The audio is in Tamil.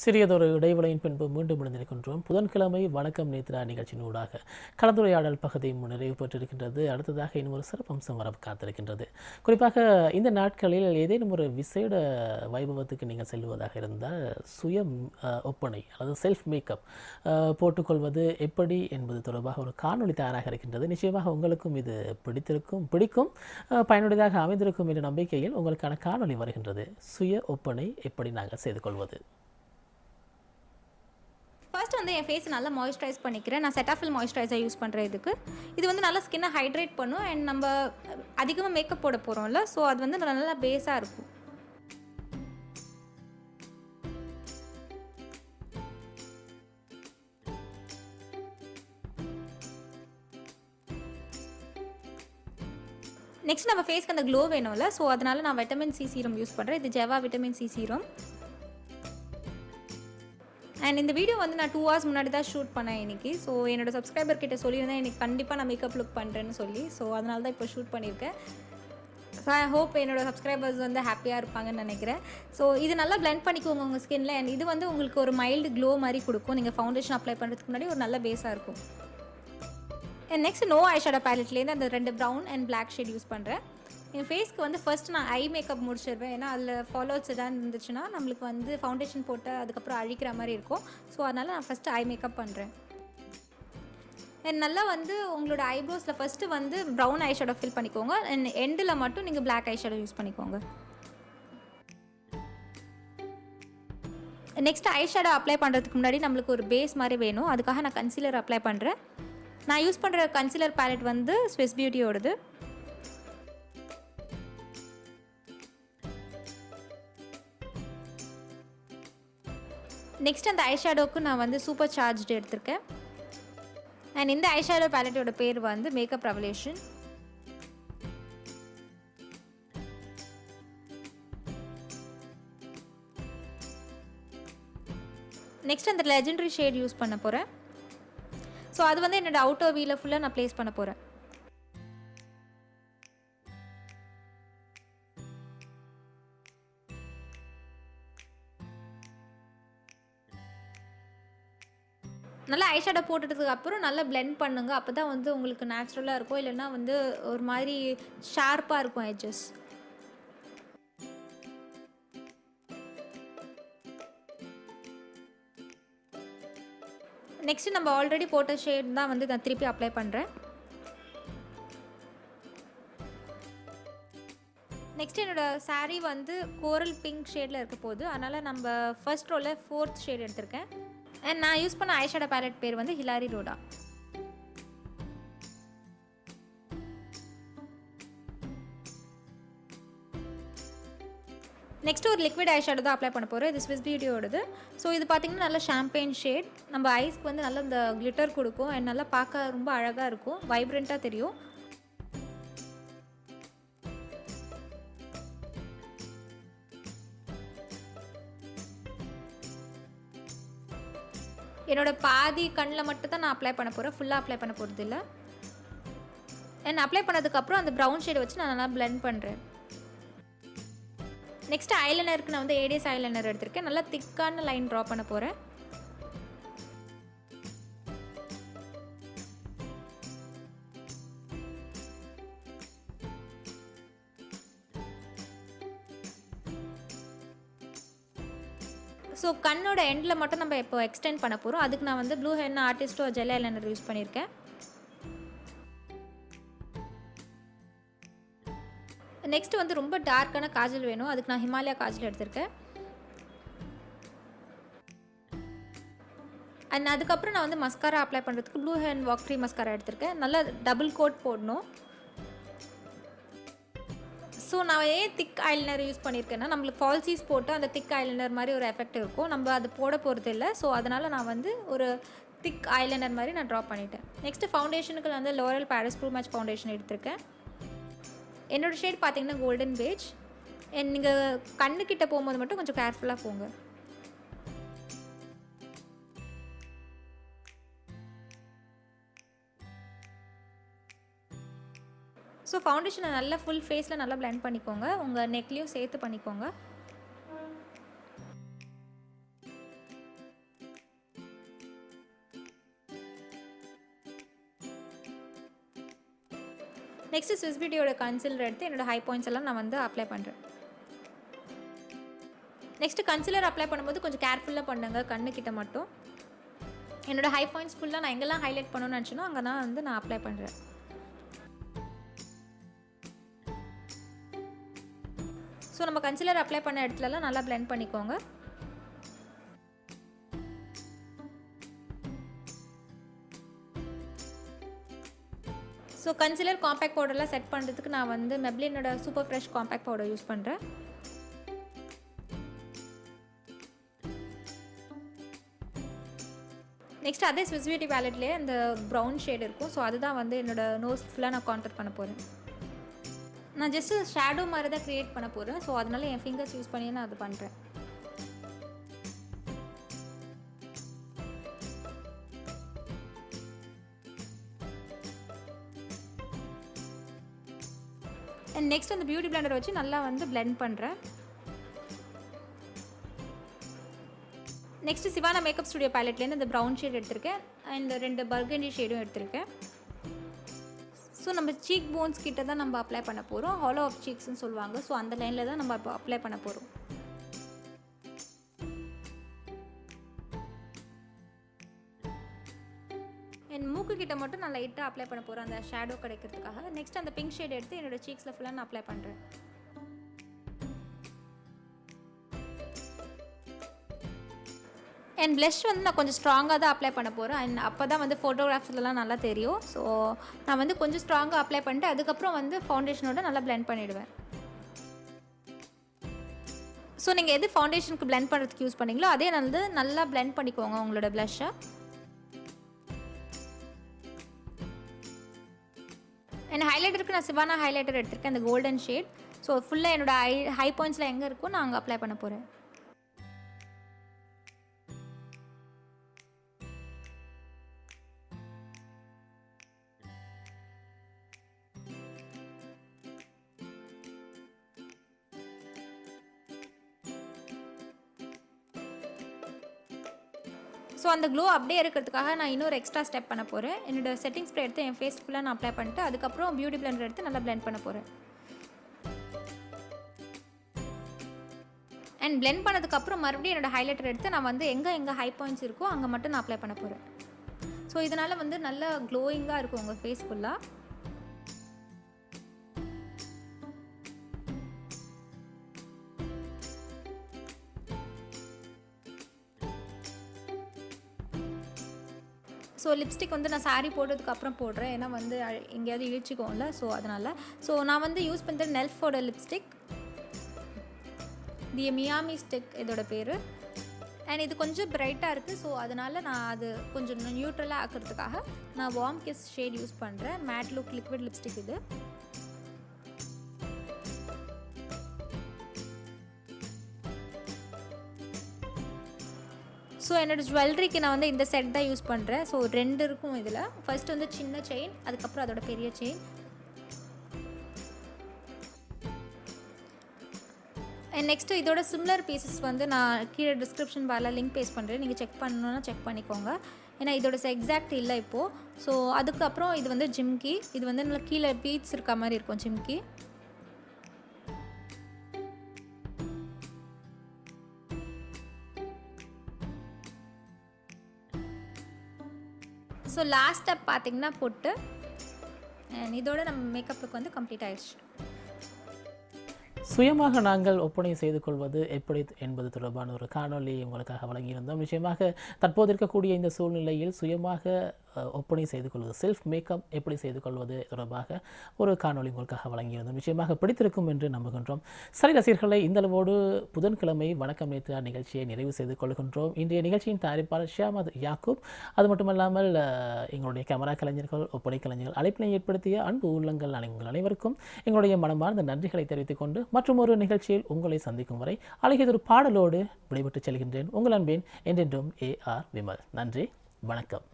சிறியதொரு இடைவெளியின் பின்பு மீண்டும் இணைந்திருக்கின்றோம் புதன்கிழமை வணக்கம் நேத்ரா நிகழ்ச்சியின் ஊடாக கலந்துரையாடல் பகுதி நிறைவு பெற்றிருக்கின்றது அடுத்ததாக இன்னும் ஒரு சிறப்பம்சம் வர காத்திருக்கின்றது குறிப்பாக இந்த நாட்களில் ஏதேனும் ஒரு விசேட வைபவத்துக்கு நீங்கள் செல்வதாக இருந்தால் சுய அஹ், ஒப்பனை அதாவது செல்ஃப் மேக்கப் போட்டுக்கொள்வது எப்படி என்பது தொடர்பாக ஒரு காணொளி தயாராக இருக்கின்றது நிச்சயமாக உங்களுக்கும் இது பிடித்திருக்கும் பிடிக்கும் அஹ், பயனுள்ளதாக அமைந்திருக்கும் என்ற நம்பிக்கையில் உங்களுக்கான காணொளி வருகின்றது சுய ஒப்பனை எப்படி நாங்கள் செய்து கொள்வது ஃபர்ஸ்ட் வந்து என் ஃபேஸ் நல்லா மாய்ஸ்சரைஸ் பண்ணிக்கிறேன் நான் செட்டாஃபில் மாய்ஸ்சரைசர் யூஸ் பண்ணுறேன் இதுக்கு இது வந்து நல்லா ஸ்கின்னை ஹைட்ரேட் பண்ணும் அண்ட் நம்ம அதிகமாக மேக்கப் போட போகிறோம்ல ஸோ அது வந்து நல்லா பேஸாக இருக்கும் நெக்ஸ்ட் நம்ம ஃபேஸ்க்கு அந்த க்ளோ வேணும்ல ஸோ அதனால நான் விட்டமின் சி சீரம் யூஸ் பண்ணுறேன் இது ஜெவா விட்டமின் சி சீரம் அண்ட் இந்த வீடியோ வந்து நான் டூ ஹவர்ஸ் முன்னாடி தான் ஷூட் பண்ணேன் இன்னைக்கு ஸோ என்னோட சப்ஸ்கிரைபர் கிட்ட சொல்லியிருந்தேன் எனக்கு கண்டிப்பாக நான் மேக்கப் லுக் பண்ணுறேன்னு சொல்லி ஸோ அதனால தான் இப்போ ஷூட் பண்ணியிருக்கேன் ஸோ ஐ ஹோப் என்னோட சப்ஸ்கிரைபர்ஸ் வந்து ஹாப்பியாக இருப்பாங்கன்னு நினைக்கிறேன் ஸோ இது நல்லா பிளெண்ட் பண்ணிக்கோங்க உங்கள் ஸ்கின்ல அண்ட் இது வந்து உங்களுக்கு ஒரு மைல்டு க்ளோ மாதிரி கொடுக்கும் நீங்கள் ஃபவுண்டேஷன் அப்ளை பண்ணுறதுக்கு முன்னாடி ஒரு நல்ல பேஸாக இருக்கும் அண்ட் நெக்ஸ்ட் நோ ஐஷேடோ பேலட்லேருந்து அந்த ரெண்டு brown and black shade use பண்ணுறேன் என் ஃபேஸ்க்கு வந்து ஃபர்ஸ்ட் நான் ஐ மேக்கப் முடிச்சிடுவேன் ஏன்னா அதில் ஃபாலோவர்ஸ் எதாவது இருந்துச்சுன்னா நம்மளுக்கு வந்து ஃபவுண்டேஷன் போட்டு அதுக்கப்புறம் அழிக்கிற மாதிரி இருக்கும் ஸோ அதனால் நான் ஃபஸ்ட்டு ஐ மேக்கப் பண்ணுறேன் அண்ட் நல்லா வந்து உங்களோட ஐப்ரோஸில் ஃபஸ்ட்டு வந்து ப்ரௌன் ஐ ஷேடோ ஃபில் பண்ணிக்கோங்க அண்ட் எண்டில் மட்டும் நீங்கள் பிளாக் ஐ ஷேடோ யூஸ் பண்ணிக்கோங்க நெக்ஸ்ட் ஐ ஷேடோ அப்ளை பண்ணுறதுக்கு முன்னாடி நம்மளுக்கு ஒரு பேஸ் மாதிரி வேணும் அதுக்காக நான் கன்சீலர் அப்ளை பண்ணுறேன் நான் யூஸ் பண்ணுற கன்சீலர் பேலட் வந்து ஸ்விஸ் பியூட்டியோடது நெக்ஸ்ட் அந்த ஐஷேடோக்கு நான் வந்து சூப்பர் சார்ஜ்டு எடுத்திருக்கேன் அண்ட் இந்த ஐஷேடோ பேலட்டோட பேர் வந்து மேக்கப் ரெவல்யூஷன் நெக்ஸ்ட் அந்த லெஜெண்டரி ஷேட் யூஸ் பண்ண போகிறேன் ஸோ அது வந்து என்னோட அவுட்டர் வீல ஃபுல்லாக நான் ப்ளேஸ் பண்ண போகிறேன் நல்லா ஐஷேடோ போட்டுட்டதுக்கு அப்புறம் நல்லா பிளெண்ட் பண்ணுங்க அப்போ தான் வந்து உங்களுக்கு நேச்சுரலாக இருக்கும் இல்லைன்னா வந்து ஒரு மாதிரி ஷார்ப்பாக இருக்கும் எட்ஜஸ் நெக்ஸ்ட் நம்ம ஆல்ரெடி போட்ட ஷேட் தான் வந்து நான் திருப்பி அப்ளை பண்ணுறேன் நெக்ஸ்ட் என்னோட saree வந்து கோரல் பிங்க் ஷேடில் இருக்க போகுது அதனால் நம்ம ஃபர்ஸ்ட் ரோவில் ஃபோர்த் ஷேட் எடுத்திருக்கேன் அண்ட் நான் யூஸ் பண்ண ஐஷேடோ பேலட் பேர் வந்து ஹிலாரி ரோடா நெக்ஸ்ட் ஒரு லிக்விட் ஐஷேடோ தான் அப்ளை பண்ண போகிறோம் இது ஸ்விஸ் பியூட்டியோடது ஸோ இது பார்த்தீங்கன்னா நல்ல ஷாம்பெயின் ஷேட் நம்ம ஐஸ்க்கு வந்து நல்ல இந்த கிளிட்டர் கொடுக்கும் அண்ட் நல்லா பார்க்க ரொம்ப அழகாக இருக்கும் வைப்ரண்ட்டாக தெரியும் என்னோட பாதி கண்ணில் மட்டும் தான் நான் அப்ளை பண்ண போகிறேன் ஃபுல்லாக அப்ளை பண்ண போகிறது இல்லை அண்ட் அப்ளை பண்ணதுக்கப்புறம் அந்த ப்ரௌன் ஷேடை வச்சு நான் நல்லா blend பண்ணுறேன் நெக்ஸ்ட் ஐலைனருக்கு நான் வந்து ஏடிஎஸ் ஐலைனர் எடுத்திருக்கேன் நல்லா திக்கான லைன் ட்ரா பண்ண போகிறேன் ஸோ கண்ணோட எண்டில் மட்டும் நம்ம இப்போ எக்ஸ்டெண்ட் பண்ண போகிறோம் அதுக்கு நான் வந்து Blue Heaven Artisto gel eyeliner use பண்ணியிருக்கேன் நெக்ஸ்ட் வந்து ரொம்ப டார்க்கான காஜல் வேணும் அதுக்கு நான் ஹிமாலயா காஜல் எடுத்திருக்கேன் அண்ட் அதுக்கப்புறம் நான் வந்து மஸ்காரா அப்ளை பண்ணுறதுக்கு ப்ளூ ஹேண்ட் வாக்ரி மஸ்காரா எடுத்திருக்கேன் நல்லா டபுள் கோட் போடணும் ஸோ நான் ஏன் திக் ஐலைனர் யூஸ் பண்ணியிருக்கேன்னா நம்மளுக்கு ஃபால்சீஸ் போட்டு அந்த திக் ஐலைனர் மாதிரி ஒரு எஃபெக்ட் இருக்கும் நம்ம அது போட போகிறது இல்லை ஸோ அதனால் நான் வந்து ஒரு திக் ஐலைனர் மாதிரி நான் ட்ரா பண்ணிட்டேன் நெக்ஸ்ட் ஃபவுண்டேஷனுக்கு நான் வந்து L'Oreal Paris True Match foundation எடுத்திருக்கேன் என்னோடய ஷேட் பார்த்தீங்கன்னா கோல்டன் பேஜ் அண்ட் நீங்கள் கண்ணுக்கிட்ட போகும்போது மட்டும் கொஞ்சம் கேர்ஃபுல்லாக போங்க ஸோ ஃபவுண்டேஷனை நல்லா ஃபுல் ஃபேஸில் நல்லா blend பண்ணிக்கோங்க உங்கள் நெக்லேயும் சேர்த்து பண்ணிக்கோங்க நெக்ஸ்ட்டு ஸ்விஸ் பியூட்டியோட கன்சிலர் எடுத்து என்னோட ஹை பாயிண்ட்ஸ் எல்லாம் நான் வந்து அப்ளை பண்ணுறேன் நெக்ஸ்ட்டு கன்சிலர் அப்ளை பண்ணும்போது கொஞ்சம் கேர்ஃபுல்லாக பண்ணுங்க கண்ணுக்கிட்ட மட்டும் என்னோட ஹை பாயிண்ட்ஸ் ஃபுல்லாக நான் எங்கெல்லாம் ஹைலைட் பண்ணணும்னு நினச்சனோ அங்கே தான் வந்து நான் அப்ளை பண்ணுறேன் ஸோ நம்ம கன்சிலர் அப்ளை பண்ண இடத்துலலாம் நல்லா blend பண்ணிக்கோங்க ஸோ கன்சிலர் காம்பேக்ட் பவுடர்லாம் செட் பண்ணுறதுக்கு நான் வந்து மெப்ளினோட super fresh compact powder use பண்ணுறேன் நெக்ஸ்ட் அதே ஸ்விஸ் பியூட்டி பேலட்லேயே இந்த ப்ரௌன் ஷேட் இருக்கும் ஸோ அதுதான் வந்து என்னோட நோஸ் ஃபுல்லாக நான் கான்டெக்ட் பண்ண போகிறேன் நான் ஜஸ்ட்டு ஷேடோ மாதிரி தான் க்ரியேட் பண்ண போகிறேன் ஸோ அதனால என் ஃபிங்கர்ஸ் யூஸ் பண்ணி நான் அது பண்ணுறேன் அண்ட் நெக்ஸ்ட் அந்த பியூட்டி பிளெண்டர் வச்சு நல்லா வந்து blend பண்ணுறேன் நெக்ஸ்ட் சிவானா மேக்கப் ஸ்டுடியோ பேலட்லேருந்து இந்த ப்ரௌன் ஷேட் எடுத்திருக்கேன் அண்ட் ரெண்டு பர்கண்டி ஷேடும் எடுத்திருக்கேன் ஸோ நம்ம சீக் போன்ஸ் கிட்ட தான் நம்ம அப்ளை பண்ண போகிறோம் ஹாலோ ஆஃப் சீக்ஸ்னு சொல்லுவாங்க ஸோ அந்த லைனில் தான் நம்ம இப்போ அப்ளை பண்ண போகிறோம் என் மூக்கு கிட்ட மட்டும் நான் லைட்டாக அப்ளை பண்ண போகிறேன் அந்த ஷேடோ கிடைக்கிறதுக்காக நெக்ஸ்ட் அந்த பிங்க் ஷேட் எடுத்து என்னோட சீக்ஸில் ஃபுல்லாக நான் அப்ளை பண்ணுறேன் என் blush வந்து நான் கொஞ்சம் ஸ்ட்ராங்காக தான் அப்ளை பண்ண போகிறேன் அண்ட் அப்போ தான் வந்து ஃபோட்டோகிராஃப்ஸ்லலாம் நல்லா தெரியும் ஸோ நான் வந்து கொஞ்சம் ஸ்ட்ராங்காக அப்ளை பண்ணிட்டு அதுக்கப்புறம் வந்து ஃபவுண்டேஷனோட நல்லா blend பண்ணிவிடுவேன் ஸோ நீங்கள் எது ஃபவுண்டேஷனுக்கு blend பண்ணுறதுக்கு யூஸ் பண்ணீங்களோ அதே வந்து நல்லா blend பண்ணிக்கோங்க உங்களோட blush-அ என் ஹைலைட்டருக்கு நான் சிவானா ஹைலைட்டர் எடுத்திருக்கேன் இந்த கோல்டன் ஷேட் ஸோ ஃபுல்லாக என்னோட ஹை ஹை பாயிண்ட்ஸில் எங்கே இருக்கோ நான் அங்கே அப்ளை பண்ண போகிறேன் ஸோ அந்த க்ளோ அப்படியே இருக்கிறதுக்காக நான் இன்னொரு எக்ஸ்ட்ரா ஸ்டெப் பண்ண போகிறேன் என்னோட செட்டிங் ஸ்ப்ரே எடுத்து என் ஃபேஸ் ஃபுல்லாக நான் அப்ளை பண்ணிட்டு அதுக்கப்புறம் பியூட்டி பிளெண்டர் எடுத்து நல்லா blend பண்ண போகிறேன் அண்ட் blend பண்ணதுக்கப்புறம் மறுபடியும் என்னோட ஹைலைட்டர் எடுத்து நான் வந்து எங்கே எங்கே ஹை பாயிண்ட்ஸ் இருக்கோ அங்கே மட்டும் நான் அப்ளை பண்ண போகிறேன் ஸோ இதனால் வந்து நல்ல க்ளோயிங்காக இருக்கும் உங்கள் ஃபேஸ் ஃபுல்லாக ஸோ லிப்ஸ்டிக் வந்து நான் saree போட்டதுக்கு அப்புறம் போடுறேன் ஏன்னா வந்து அழ- எங்கேயாவது இழிச்சிக்கும்ல ஸோ அதனால் ஸோ நான் வந்து யூஸ் பண்ணுற நெல்ஃபோட லிப்ஸ்டிக் தி மியாமி ஸ்டிக் இதோட பேர் அண்ட் இது கொஞ்சம் பிரைட்டாக இருக்குது ஸோ அதனால் நான் அது கொஞ்சம் நியூட்ரலாக ஆக்கிறதுக்காக நான் வார்ம் கிஸ் ஷேட் யூஸ் பண்ணுறேன் மேட் லுக் லிக்விட் லிப்ஸ்டிக் இது ஸோ என்னோட ஜுவல்லரிக்கு நான் வந்து இந்த செட் தான் யூஸ் பண்ணுறேன் ஸோ ரெண்டு இருக்கும் இதில் ஃபர்ஸ்ட் வந்து சின்ன செயின் அதுக்கப்புறம் அதோட பெரிய செயின் அண்ட் நெக்ஸ்ட்டு இதோட சிம்லர் பீசஸ் வந்து நான் கீழே டிஸ்கிரிப்ஷன் பாரில் லிங்க் பேஸ் பண்ணுறேன் நீங்கள் செக் பண்ணணுன்னா செக் பண்ணிக்கோங்க ஏன்னா இதோட எக்ஸாக்ட் இல்லை இப்போது ஸோ அதுக்கப்புறம் இது வந்து ஜிம்கி இது வந்து நல்லா கீழே பீட்ஸ் இருக்க மாதிரி இருக்கும் ஜிம்கி ஸோ லாஸ்ட் ஸ்டெப் பார்த்தீங்கன்னா பொட்டு அண்ட் இதோட நம்ம மேக்கப் லுக் வந்து கம்ப்ளீட் ஆயிடுச்சு சுயமாக நாங்கள் ஒப்பனை செய்து கொள்வது எப்படி என்பது தொடர்பான ஒரு காணொளி உங்களுக்காக வழங்கியிருந்தோம் நிச்சயமாக தற்போது இருக்கக்கூடிய இந்த சூழ்நிலையில் சுயமாக அஹ், ஒப்பனை செய்து கொள்வது செல்ஃப் மேக்கப் எப்படி செய்து கொள்வது தொடர்பாக ஒரு காணொளி உங்களுக்காக வழங்கியிருந்தோம் நிச்சயமாக பிடித்திருக்கும் என்று நம்புகின்றோம் சரி ரசிகர்களை இந்த அளவோடு புதன்கிழமை வணக்கம் நேற்று நிகழ்ச்சியை நிறைவு செய்து கொள்கின்றோம் இன்றைய நிகழ்ச்சியின் தயாரிப்பாளர் ஷியாமத் யாக்கூப் அது மட்டுமல்லாமல் அஹ், எங்களுடைய கேமரா கலைஞர்கள் ஒப்பனை கலைஞர்கள் அழைப்பினை ஏற்படுத்திய அன்பு உள்ளங்கள் உங்கள் அனைவருக்கும் எங்களுடைய மனமார்ந்த நன்றிகளை தெரிவித்துக் கொண்டு மற்றும் ஒரு நிகழ்ச்சியில் உங்களை சந்திக்கும் வரை அழகியதொரு பாடலோடு விடைபெற்று செல்கின்றேன் உங்கள் அன்பேன் என்றென்றும் ஏ ஆர் விமல் நன்றி வணக்கம்